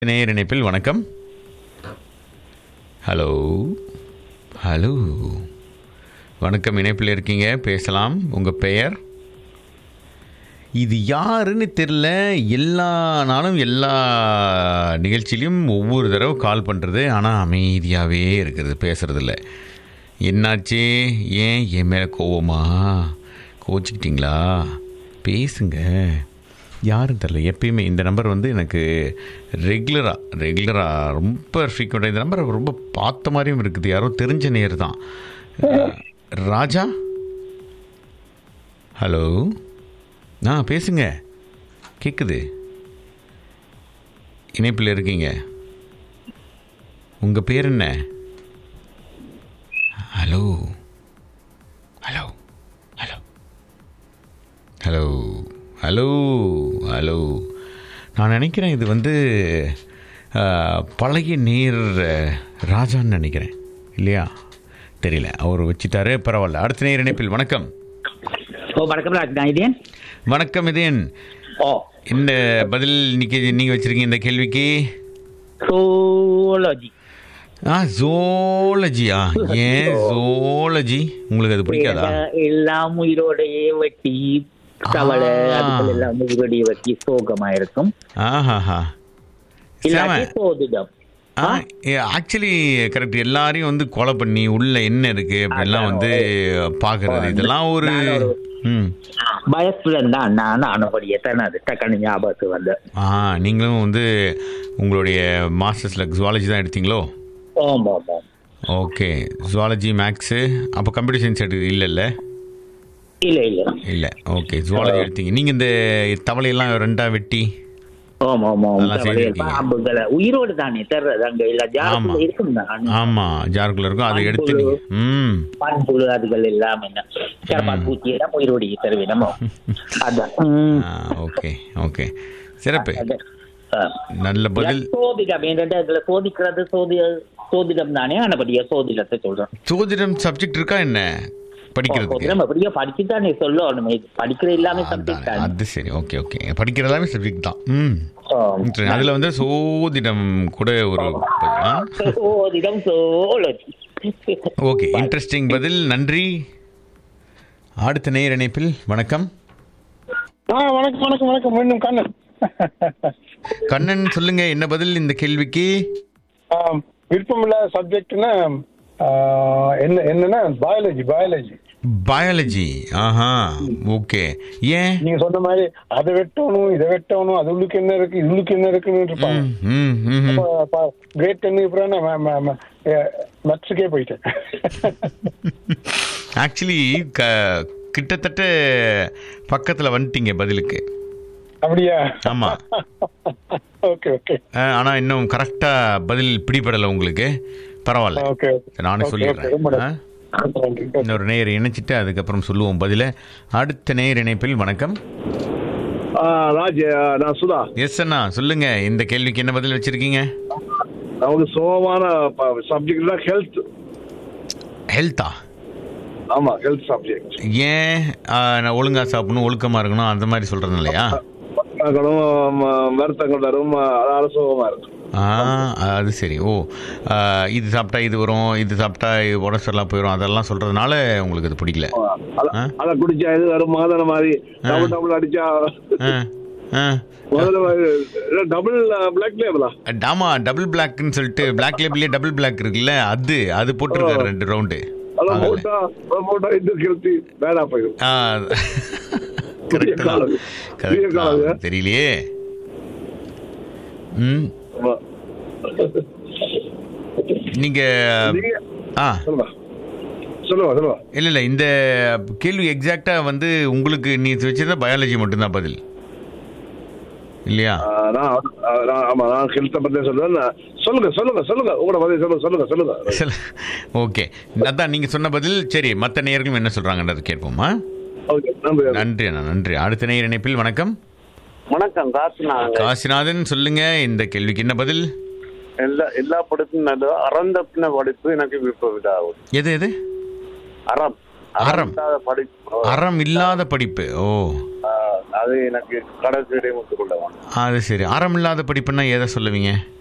நேயர் இணைப்பில் வணக்கம் ஹலோ ஹலோ வணக்கம் இணைப்பில் இருக்கீங்க பேசலாம் உங்கள் பெயர் இது யாருன்னு தெரில எல்லா நாளும் எல்லா நிகழ்ச்சியிலையும் ஒவ்வொரு தடவை கால் பண்ணுறது ஆனால் அமைதியாகவே இருக்கிறது பேசுகிறதில்ல என்னாச்சு ஏன் என் மேலே கோவமா கோச்சிக்கிட்டீங்களா பேசுங்க யாரும் தெரில எப்பயுமே இந்த நம்பர் வந்து எனக்கு ரெகுலராக ரெகுலராக ரொம்ப ஃப்ரீக்வெண்ட்டாக இந்த நம்பர் ரொம்ப பார்த்த மாதிரியும் இருக்குது யாரோ தெரிஞ்ச நேர் தான் அஹ், ராஜா ஹலோ ஆ பேசுங்க கேட்குது இணைப்பில் இருக்கீங்க உங்கள் பேர் என்ன hello hello hello hello hello hello நான் நினைக்கிறேன் இது வந்து ஆ, பழைய நீர் ராஜான்னு நினைக்கிறேன் இல்லையா தெரியல அவர் வச்சிட்டாரு பரவாயில்ல அடுத்த நேர் இணைப்பில் வணக்கம் ஓ வணக்கம் ராஜ்நாயகன் வணக்கம் இதயன் ஓ இந்த பதில் இன்னைக்கு நீங்கள் வச்சுருக்கீங்க இந்த கேள்விக்கு சோலஜி ஆ ஜோலஜியா ஏன் ஜோலஜி உங்களுக்கு அது பிடிக்காதா எல்லாம் உயிரோடையே வெட்டி தவளை ஆ. அதுகள் எல்லாம் உயிரோடையே வெட்டி சோகமா இருக்கும் ஆஹாஹா இல்லாட்டி செம. சோதிடம் ஆக்சுவலி கரெக்ட் எல்லாரையும் வந்து கொலை பண்ணி உள்ள என்ன இருக்கு அப்படிலாம் வந்து பாக்குறது இதெல்லாம் ஒரு நான் ஒரு- ம் பயசுடன் தான் நான் அனுபவிய தனது டக்குனு ஞாபகத்துக்கு வந்து ஆ நீங்களும் வந்து உங்களுடைய மாஸ்டர்ஸில் ஜுவாலஜி தான் எடுத்தீங்களோ ஓம் ஓம் ஓம் ஓகே ஜுவாலஜி மேக்ஸு அப்போ கம்ப்யூட்டர் சயின்ஸ் எடுத்து இல்லைல்ல இல்ல இல்ல இல்லை ஓகே ஜுவாலஜி எடுத்தீங்க நீங்கள் இந்த தவளையெல்லாம் ரெண்டாக வெட்டி ஓம் ஓம் ஓம் அதெல்லாம் தவளை, செய்திருக்கீங்க. பாம்புகளை உயிரோடு தானே தர்றது அங்க இல்ல ஆமா. ஜாபத்துல இருக்கும் தான் ஆமாம் ஜாருக்குள்ள இருக்கும் அதை எடுத்து மண்புழு. நீங்கள் ம் மண்புழு அதுகள் எல்லாம் என்ன கரப்பான் பூச்சி எல்லாம் உயிரோடையே தருவினமோ அதான் ம். ஆ ஓகே ஓகே சிறப்பு அதான். ஆ. நல்ல பதில் சோதிடம் என்னட்டு அதுல சோதிக்கிறது சோதி சோதிடம் தானே ஆனபடியா சோதிடத்தை சொல்றேன் ஜோதிடம் சப்ஜெக்ட் இருக்கா என்ன படிக்கிறதுக்கு சோதிடம் அப்படியே படிச்சு தானே சொல்லணும் இது படிக்கிற எல்லாமே சப்ஜெக்ட் அதானே, தானே அது சரி ஓகே ஓகே படிக்கிற எல்லாமே சப்ஜெக்ட் தான் ம் ஆம். சரி, அதுல வந்து சோதிடம் கூட ஒரு ஆ? சோதிடம் சோழி ஓகே இன்ட்ரெஸ்டிங் பதில் நன்றி அடுத்த நேர் இணைப்பில் வணக்கம் ஆ வணக்கம் வணக்கம் வணக்கம் மீண்டும் கண்ணன் கண்ணன் சொல்லுங்க என்ன பதில் இந்த கேள்விக்கு ஆம், விருப்பமில்ல சப்ஜெக்ட்னா என்ன என்னன்னா பயாலஜி பயாலஜி பயாலஜி ஆஹா ஓகே ஏன் நீங்க சொன்ன மாதிரி அதை வெட்டணும் இதை வெட்டணும் அது உள்ளுக்கு என்ன இருக்கு உள்ளுக்கு என்ன இருக்குன்னு இருப்பாங்க ம் ம் ம் கிரேட் டென்னு அப்புறம் மட்ஸுக்கே போயிட்டேன் ஆக்சுவலி க கிட்டத்தட்ட பக்கத்தில் வந்துட்டீங்க பதிலுக்கு அப்படியா ஆமா ஓகே ஓகே அஹ், ஆனா இன்னும் கரெக்டா பதில் பிடிபடலை உங்களுக்கு பரவாயில்ல ஓகே நானே ஓகே, ஓகே, ரொம்ப சொல்லிடுறேன் நன்றி. ஆ? இன்னொரு நேயர் இணைச்சிட்டு அதுக்கப்புறம் சொல்லுவோம் பதில அடுத்த நேயர் இணைப்பில் வணக்கம் ஆ, ராஜ் ஆ, நான் சுதா எஸ் அண்ணா சொல்லுங்க இந்த கேள்விக்கு என்ன பதில் வச்சிருக்கீங்க நமக்கு சோகமான சப்ஜெக்ட் தான் ஹெல்த் ஹெல்த்தா ஆமா ஹெல்த் சப்ஜெக்ட் ஏன் ஆ, நான் ஒழுங்கா சாப்பிடணும் ஒழுக்கமா இருக்கணும் அந்த மாதிரி சொல்றது இல்லையா வருத்தங்கள் வரும் அதால சோகமா இருக்கும் ஆ அது சரி ஓ ஆ, இது சாப்பிட்டா இது வரும் இது சாப்பிட்டா உடம்பு சரியில்லாம் போயிடும் அதெல்லாம் சொல்றதுனால உங்களுக்கு இது பிடிக்கல அத- ஆ? அத குடிச்சா இது வரும் மாதன மாதிரி டபுள் டபுள் அடிச்சா ஆ, ஆ. முதல்ல டபுள் பிளாக் லேபிளா ஆமா டபுள் பிளாக்னு சொல்லிட்டு பிளாக் லேபிள்லேயே டபுள் பிளாக் இருக்குல்ல அது அது போட்டிருக்காரு ரெண்டு ரவுண்டு அதெல்லாம் போட்டா அதை போட்டா இந்த ஹெல்த்தி பேடா போயிடும் கரெக்ட் தான் காலம். புதிய கரெக்ட் காலம். தான் தெரியலையே ம் ஆமா. நீங்க நீங்க ஆ சொல்லுங்க சொல்லுங்க சொல்லுங்க இல்ல இல்ல இந்த கேள்வி எக்ஸாக்டா வந்து உங்களுக்கு நீ வச்சிருந்த பயாலஜி மட்டும்தான் பதில் இல்லையா ஆ, நான் ஆ, நான் ஆமா நான் ஹெல்த்தை பத்தி சொல்றேன் நான் சொல்லுங்க சொல்லுங்க சொல்லுங்க உங்களோட பதில் சொல்லுங்க சொல்லுங்க சொல்லுங்க ஓகே அதான் நீங்க சொன்ன பதில் சரி மற்ற நேயர்களும் என்ன சொல்றாங்கன்றது கேட்போமா ஓகே நன்றி நன்றி அண்ணா நன்றி அடுத்த நேயர் இணைப்பில் வணக்கம் வணக்கம் காசுனாங்க காசிநாதன் சொல்லுங்க இந்த கேள்விக்கு என்ன பதில் எல்லா எல்லா படத்தும் நல்லது அறந்தப்பின படிப்பு எனக்கு விருப்பம் இதாகும் எது எது அறம் அறம். இல்லாத படிப்பு அறம் இல்லாத படிப்பு ஓ ஆ, அது எனக்கு கடைசி இடைமுத்துக்குள்ள வேணும் அது சரி அறம் இல்லாத படிப்புன்னா எதை சொல்லுவீங்க